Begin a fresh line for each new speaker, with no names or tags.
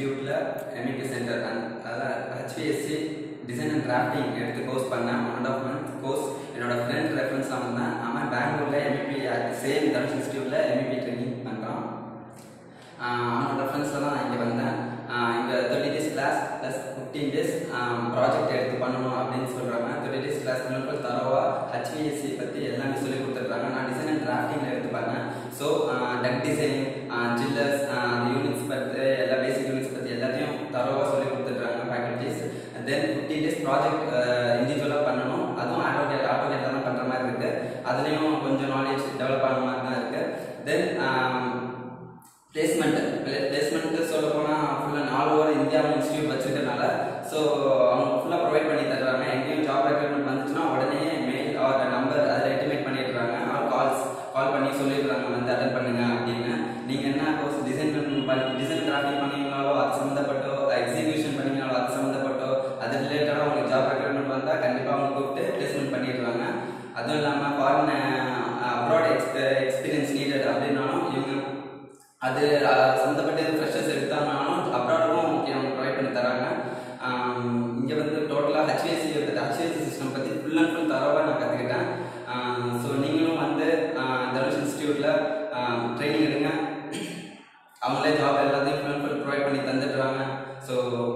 இன்ஸ்டியூட்டில் MEP centre அதான் HPSC design and drafting எடுத்து கோர்ஸ் பண்ணேன் one and half month course என்னோட ஃப்ரெண்ட் ரெஃபரன்ஸ் அவன் தான் அவன் பெங்களூரில் எம்இபி சேம் தனுஷ் இன்ஸ்டியூட்டில் எம்இபி ட்ரைனிங் பண்ணுறான் அவனோட ரெஃபரன்ஸில் தான் நான் இங்கே வந்தேன் ஆஹ் இந்த thirty days class plus fifteen days project எடுத்து பண்ணணும் அப்படின்னு சொல்கிறாங்க தேர்ட்டி டேஸ் கிளாஸ் ரொம்ப தரவாக ஹெச்விஎஸ்சி பற்றி எல்லாமே சொல்லி கொடுத்துருக்காங்க நான் டிசைன் அண்ட் டிராஃப்டிங்கில் எடுத்து பண்ணேன் ஸோ டக் டிசைனிங் ஜில்லர்ஸ் அந்த யூனிட்ஸ் பற்றி எல்லா பேசிக் யூனிட்ஸ் பற்றி எல்லாத்தையும் தரவாக சொல்லி கொடுத்துட்றாங்க faculties then fifteen days project இண்டிவிஜுவலாக பண்ணணும் அதுவும் ஆட்டோகேட் ஆட்டோகேட் தான் பண்ணுற மாதிரி இருக்குது அதுலேயும் கொஞ்சம் நாலேஜ் டெவலப் ஆன மாதிரி தான் இருக்குது தென் பிளேஸ்மெண்ட் பிளேஸ்மெண்ட் சொல்ல போனால் ஃபுல்லாக நாலு ஓவர் இந்தியா இன்ஸ்டியூட் வச்சிருக்கனால ஸோ அவங்க ஃபுல்லாக ப்ரொவைட் பண்ணி தர்றாங்க எங்கேயும் ஜாப் ரெக்ரூட்மெண்ட் வந்துச்சுன்னா உடனே மெயில் ஆர் நம்பர் அதில் இன்டிமேட் பண்ணிடுறாங்க ஆர் கால்ஸ் கால் பண்ணி சொல்லிடுறாங்க வந்து அட்டன் பண்ணுங்க அப்படின்னு நீங்கள் என்ன கோர்ஸ் டிசைன் பண்ணி டிசைன் டிராஃபிக் பண்ணீங்கனாலோ அது சம்மந்தப்பட்டோ எக்ஸிக்யூஷன் பண்ணீங்கனாலோ அது சம்மந்தப்பட்டோ அது ரிலேட்டடாக உங்களுக்கு ஜாப் ரெக்ரூட்மெண்ட் வந்தால் கண்டிப்பாக அவங்க கூப்பிட்டு பிளேஸ்மெண்ட் பண்ணிடுறாங்க அதுவும் இல்லாமல் ஃபாரின் அப்ராட் எக்ஸ்ப எக்ஸ்பீரியன்ஸ் நீடட் அப்படின்னாலும் இவங்க அது அஹ், சம்மந்தப்பட்ட ஃப்ரெஷர்ஸ் எடுத்தாங்கனாலும் அப்ராடுக்கும் ஓகே அவங்க ப்ரொவைட் பண்ணி தராங்க இங்கே வந்து டோட்டலாக ஹெச்விஎஸ்சி ஹெச்விஎஸ்சி சிஸ்டம் பற்றி ஃபுல் அண்ட் ஃபுல் தரவாக நான் கற்றுக்கிட்டேன் ஸோ நீங்களும் வந்து அஹ், தனுஷ் இன்ஸ்டியூட்டில் ட்ரைனிங் எடுங்க அவங்களே ஜாப் எல்லாத்தையும் ஃபுல் அண்ட் ஃபுல் ப்ரொவைட் பண்ணி தந்துடுறாங்க ஸோ